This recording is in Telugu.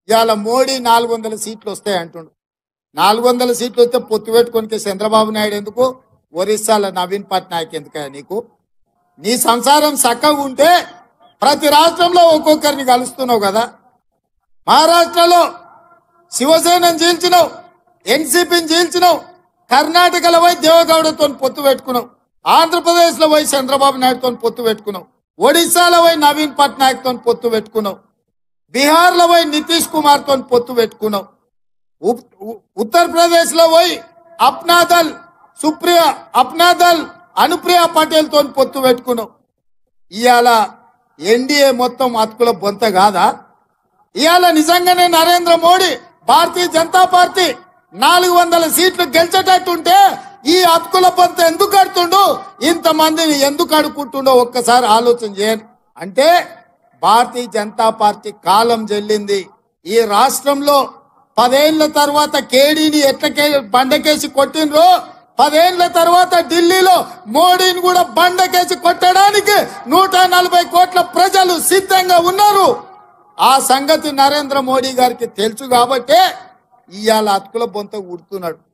ఇవాళ మోడీ నాలుగు వందల సీట్లు వస్తాయి అంటుండు నాలుగు వందల సీట్లు వస్తే పొత్తు పెట్టుకొని చంద్రబాబు నాయుడు ఎందుకు ఒరిస్సాలో నవీన్ పట్నాయక్ ఎందుకయ్యా నీకు నీ సంసారం చక్కగా ఉంటే ప్రతి రాష్ట్రంలో ఒక్కొక్కరిని కలుస్తున్నావు కదా మహారాష్ట్రలో శివసేనను చీల్చినావు ఎన్సీపీని చీల్చినావు కర్ణాటకలో పోయి దేవగౌడతో పొత్తు పెట్టుకున్నావు ఆంధ్రప్రదేశ్ లో పోయి చంద్రబాబు నాయుడుతో పొత్తు పెట్టుకున్నావు ఒడిశాలో పోయి నవీన్ పట్నాయక్ తో పొత్తు పెట్టుకున్నావు బీహార్ లో పోయి నితీష్ కుమార్ తో పొత్తు పెట్టుకున్నావు ఉ- ఉ- ఉత్తరప్రదేశ్ లో పోయి అప్నాదల్ సుప్రియ అప్నాదల్ అనుప్రియ పటేల్ తో పొత్తు పెట్టుకున్నావు ఇవాళ ఎన్డీఏ మొత్తం అతుకుల బొంత కాదా ఇవాళ నిజంగానే నరేంద్ర మోడీ భారతీయ జనతా పార్టీ నాలుగు వందల సీట్లు గెలిచేటట్టుంటే ఈ అతుకుల పొంత ఎందుకు కడుతుండు ఇంతమందిని ఎందుకు అడుక్కుంటుండో ఒక్కసారి ఆలోచన చేయండి అంటే భారతీయ జనతా పార్టీ కాలం చెల్లింది ఈ రాష్ట్రంలో పదేళ్ల తర్వాత కేడీని ఎట్లకే బండకేసి కొట్టినరో పదేళ్ల తర్వాత ఢిల్లీలో మోడీని కూడా బండకేసి కొట్టడానికి నూట నలభై కోట్ల ప్రజలు సిద్ధంగా ఉన్నారు ఆ సంగతి నరేంద్ర మోడీ గారికి తెలుసు కాబట్టే ఇవాళ అతుకుల బొంత ఉడుతున్నాడు